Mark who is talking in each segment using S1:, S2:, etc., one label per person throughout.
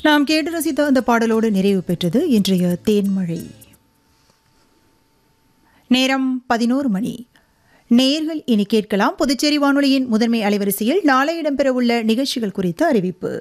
S1: நாம் கேட்டு ரசித்த அந்த பாடலோடு நிறைவு பெற்றது இன்றைய தேன்மழை நேரம் பதினோரு மணி நேர்கள் இனி கேட்கலாம் புதுச்சேரி வானொலியின் முதன்மை அலைவரிசையில் நாளை இடம்பெறவுள்ள நிகழ்ச்சிகள் குறித்த அறிவிப்பு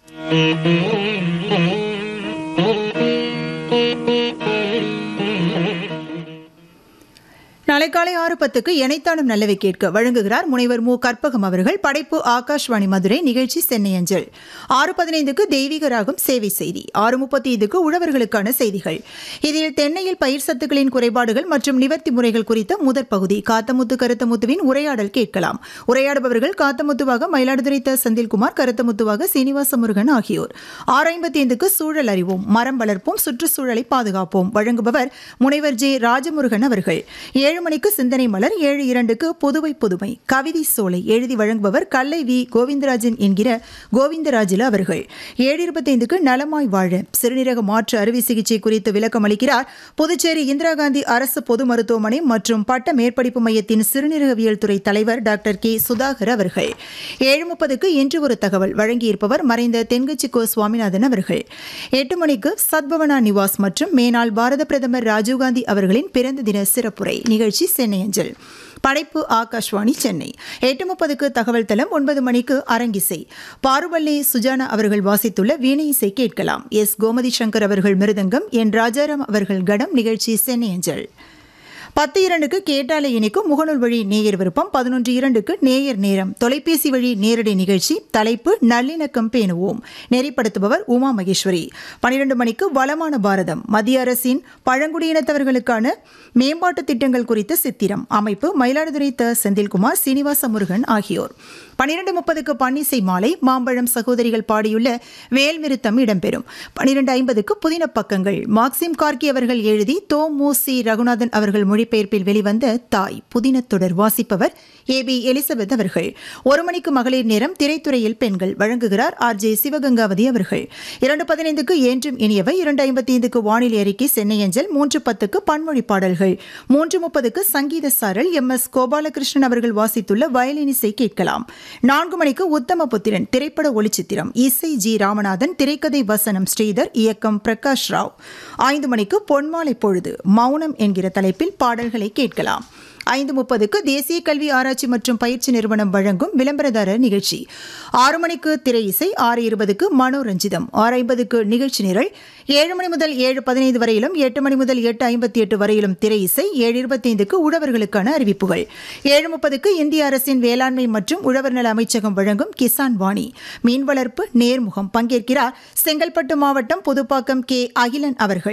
S1: நாளை காலை ஆறு பத்துக்கு இணைத்தானும் நல்லவை கேட்க வழங்குகிறார் முனைவர் மு கற்பகம் அவர்கள் படைப்பு ஆகாஷ்வாணி மதுரை நிகழ்ச்சி சென்னை அஞ்சல் ஆறு பதினைந்துக்கு தெய்வீக ராகம் சேவை செய்தி ஆறு முப்பத்தி ஐந்துக்கு உழவர்களுக்கான செய்திகள் இதில் தென்னையில் பயிர் சத்துக்களின் குறைபாடுகள் மற்றும் நிவர்த்தி முறைகள் குறித்த முதற் பகுதி காத்தமுத்து கருத்தமுத்துவின் உரையாடல் கேட்கலாம் உரையாடுபவர்கள் காத்தமுத்துவாக மயிலாடுதுறை த செந்தில்குமார் கருத்தமுத்துவாக சீனிவாச முருகன் ஆகியோர் ஆறு ஐம்பத்தி ஐந்துக்கு சூழல் அறிவோம் மரம் வளர்ப்போம் சுற்றுச்சூழலை பாதுகாப்போம் வழங்குபவர் முனைவர் ஜே ராஜமுருகன் அவர்கள் ஏழு மணிக்கு சிந்தனை மலர் ஏழு இரண்டுக்கு புதுவை புதுமை கவிதை சோலை எழுதி வழங்குபவர் கல்லை வி கோவிந்தராஜன் என்கிற கோவிந்தராஜில அவர்கள் ஏழு இருபத்தைந்துக்கு நலமாய் வாழ சிறுநீரக மாற்று அறுவை சிகிச்சை குறித்து விளக்கம் அளிக்கிறார் புதுச்சேரி இந்திரா காந்தி அரசு பொது மருத்துவமனை மற்றும் பட்ட மேற்படிப்பு மையத்தின் சிறுநீரகவியல் துறை தலைவர் டாக்டர் கே சுதாகர் அவர்கள் ஏழு முப்பதுக்கு இன்று ஒரு தகவல் வழங்கியிருப்பவர் மறைந்த தென்கட்சி கோ சுவாமிநாதன் அவர்கள் எட்டு மணிக்கு சத்பவனா நிவாஸ் மற்றும் மேனாள் பாரத பிரதமர் ராஜீவ்காந்தி அவர்களின் பிறந்த தின சிறப்புரை நிகழ்ச்சி சென்னை அஞ்சல் படைப்பு ஆகாஷ்வாணி சென்னை எட்டு முப்பதுக்கு தகவல் தளம் ஒன்பது மணிக்கு அரங்கிசை பாருவள்ளி சுஜானா அவர்கள் வாசித்துள்ள வீணை இசை கேட்கலாம் எஸ் கோமதி சங்கர் அவர்கள் மிருதங்கம் என் ராஜாராம் அவர்கள் கடம் நிகழ்ச்சி சென்னை அஞ்சல் பத்து இரண்டுக்கு கேட்டாலே இணைக்கும் முகநூல் வழி நேயர் விருப்பம் பதினொன்று இரண்டுக்கு நேயர் நேரம் தொலைபேசி வழி நேரடி நிகழ்ச்சி தலைப்பு நல்லிணக்கம் பேணுவோம் நெறிப்படுத்துபவர் உமா மகேஸ்வரி பனிரெண்டு மணிக்கு வளமான பாரதம் மத்திய அரசின் பழங்குடியினத்தவர்களுக்கான மேம்பாட்டு திட்டங்கள் குறித்த சித்திரம் அமைப்பு மயிலாடுதுறை த செந்தில்குமார் சீனிவாச முருகன் ஆகியோர் பனிரெண்டு முப்பதுக்கு பன்னிசை மாலை மாம்பழம் சகோதரிகள் பாடியுள்ள வேல்மிருத்தம் இடம்பெறும் பனிரெண்டு ஐம்பதுக்கு புதின பக்கங்கள் மார்க்சிம் கார்கி அவர்கள் எழுதி தோ மு சி ரகுநாதன் அவர்கள் மொழிபெயர்ப்பில் வெளிவந்த தாய் புதின தொடர் வாசிப்பவர் ஏ பி எலிசபெத் அவர்கள் ஒரு மணிக்கு மகளிர் நேரம் திரைத்துறையில் பெண்கள் வழங்குகிறார் ஆர் ஜே சிவகங்காவதி அவர்கள் இரண்டு பதினைந்துக்கு என்றும் இனியவை இரண்டு ஐம்பத்தி ஐந்துக்கு வானிலை அறிக்கை சென்னை அஞ்சல் மூன்று பத்துக்கு பன்மொழி பாடல்கள் மூன்று முப்பதுக்கு சங்கீத சாரல் எம் எஸ் கோபாலகிருஷ்ணன் அவர்கள் வாசித்துள்ள வயலின் இசை கேட்கலாம் நான்கு மணிக்கு உத்தம புத்திரன் திரைப்பட ஒளிச்சித்திரம் இசை ஜி ராமநாதன் திரைக்கதை வசனம் ஸ்ரீதர் இயக்கம் பிரகாஷ் ராவ் ஐந்து மணிக்கு பொன்மாலை பொழுது மௌனம் என்கிற தலைப்பில் பாடல்களை கேட்கலாம் ஐந்து முப்பதுக்கு தேசிய கல்வி ஆராய்ச்சி மற்றும் பயிற்சி நிறுவனம் வழங்கும் விளம்பரதாரர் நிகழ்ச்சி ஆறு மணிக்கு திரை இசை ஆறு இருபதுக்கு மனோரஞ்சிதம் ஆறு ஐம்பதுக்கு நிகழ்ச்சி நிரல் ஏழு மணி முதல் ஏழு பதினைந்து வரையிலும் எட்டு மணி முதல் எட்டு ஐம்பத்தி எட்டு வரையிலும் திரை இசை ஏழு இருபத்தைந்துக்கு உழவர்களுக்கான அறிவிப்புகள் ஏழு முப்பதுக்கு இந்திய அரசின் வேளாண்மை மற்றும் உழவர் நல அமைச்சகம் வழங்கும் கிசான் வாணி மீன் வளர்ப்பு நேர்முகம் பங்கேற்கிறார் செங்கல்பட்டு மாவட்டம் புதுப்பாக்கம் கே அகிலன் அவர்கள்